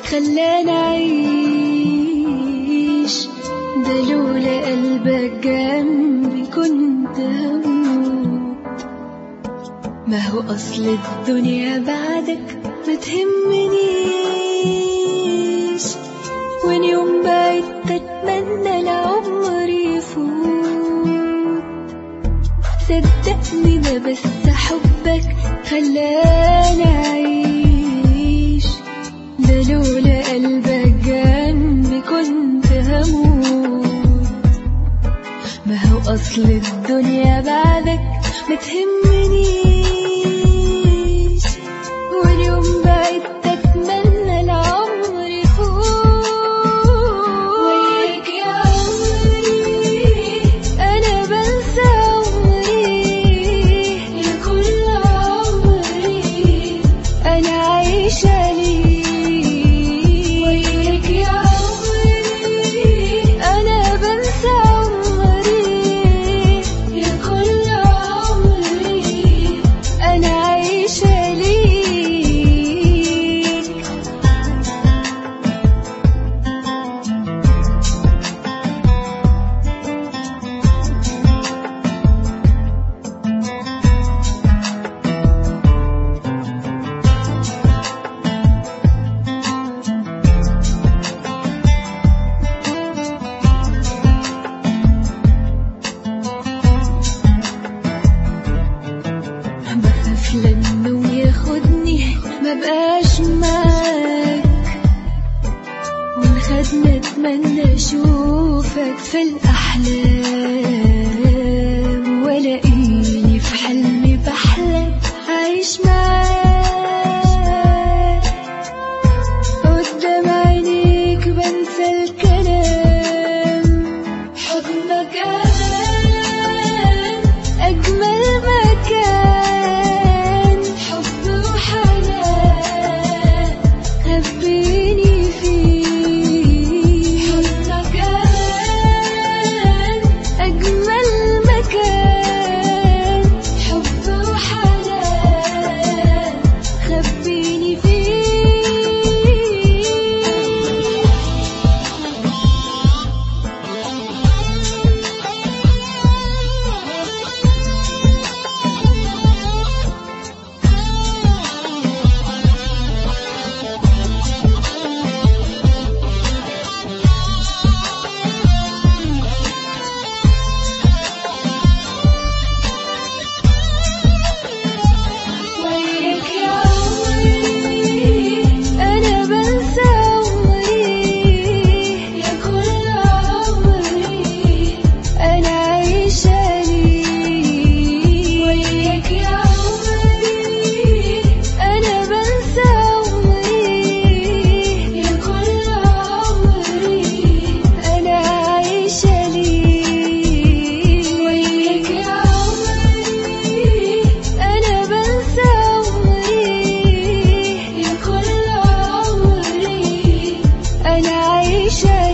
خلانا أعيش ده لولا قلبك جنبي كنت هموت ما هو أصل الدنيا بعدك ما تهمنيش وين يوم بعدت أتمنى العمر يفوت صدقني ده بس حبك خلاني أعيش ده لولا قلبك جنبي كنت هموت ما هو أصل الدنيا بعدك ما تهمنيش واليوم بعدت أتمنى العمر يفوت وياك يا عمري أنا بنسى عمري يا كل عمري أنا عايشة ليك وياك يا عمري أنا بنسى عمري يا كل عمري أنا عايشة ليك بخاف لانه ياخدني ما بقاش معاك ونخدنا اتمنى اشوفك في الاحلام والاقيني في حلمي بحلم عايش معاك قدام عينيك بنسى الكلام حضنك امان اجمل مكان حب وحنان خبيني فيه حضنك امان اجمل مكان حب وحنان خبيني فيه وياك يا عمري أنا بنسى عمري يا كل عمري أنا عايشة ليك وياك يا عمري أنا بنسى عمري يا كل عمري أنا عايشة ليك وياك يا عمري أنا بنسى عمري يا كل عمري أنا عايشة